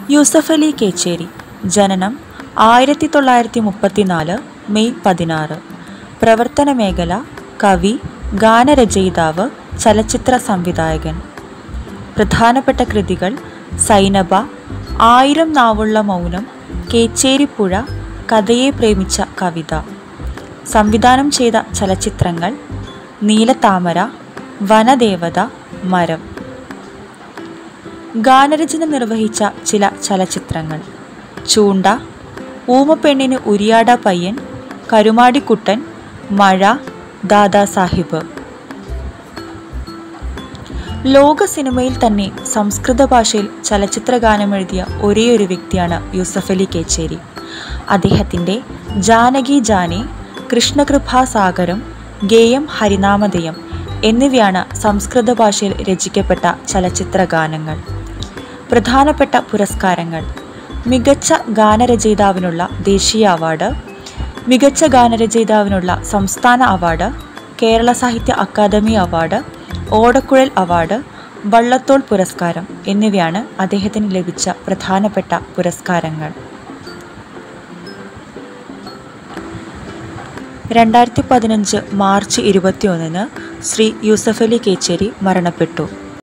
യൂസഫ് അലി കേച്ചേരി ജനനം ആയിരത്തി തൊള്ളായിരത്തി മുപ്പത്തിനാല് മെയ് പതിനാറ് പ്രവർത്തന മേഖല കവി ഗാനരചയിതാവ് ചലച്ചിത്ര സംവിധായകൻ പ്രധാനപ്പെട്ട കൃതികൾ സൈനബ ആയിരം നാവുള്ള മൗനം കേച്ചേരിപ്പുഴ കഥയെ പ്രേമിച്ച കവിത സംവിധാനം ചെയ്ത ചലച്ചിത്രങ്ങൾ നീലത്താമര വനദേവത മരം ഗാനരചന നിർവഹിച്ച ചില ചലച്ചിത്രങ്ങൾ ചൂണ്ട ഊമപ്പെണ്ണിന് ഉരിയാട പയ്യൻ കരുമാടിക്കുട്ടൻ മഴ ദാദാ സാഹിബ് ലോക സിനിമയിൽ തന്നെ സംസ്കൃത ഭാഷയിൽ ചലച്ചിത്ര ഗാനമെഴുതിയ ഒരേയൊരു വ്യക്തിയാണ് യൂസഫ് അലി കേച്ചേരി അദ്ദേഹത്തിൻ്റെ ജാനകി ജാനെ കൃഷ്ണകൃപാസാഗരം ഗേയം ഹരിനാമധേയം എന്നിവയാണ് സംസ്കൃത ഭാഷയിൽ രചിക്കപ്പെട്ട ചലച്ചിത്ര ഗാനങ്ങൾ പ്രധാനപ്പെട്ട പുരസ്കാരങ്ങൾ മികച്ച ഗാനരചയിതാവിനുള്ള ദേശീയ അവാർഡ് മികച്ച ഗാനരചയിതാവിനുള്ള സംസ്ഥാന award Kerala Sahitya Akademi award Odakkuzhal award Vallathol പുരസ്കാരം എന്നിവയാണ് അദ്ദേഹത്തിന് ലഭിച്ച പ്രധാനപ്പെട്ട പുരസ്കാരങ്ങൾ രണ്ടായിരത്തി പതിനഞ്ച് മാർച്ച് ഇരുപത്തിയൊന്നിന് ശ്രീ യൂസഫ് അലി കേച്ചേരി മരണപ്പെട്ടു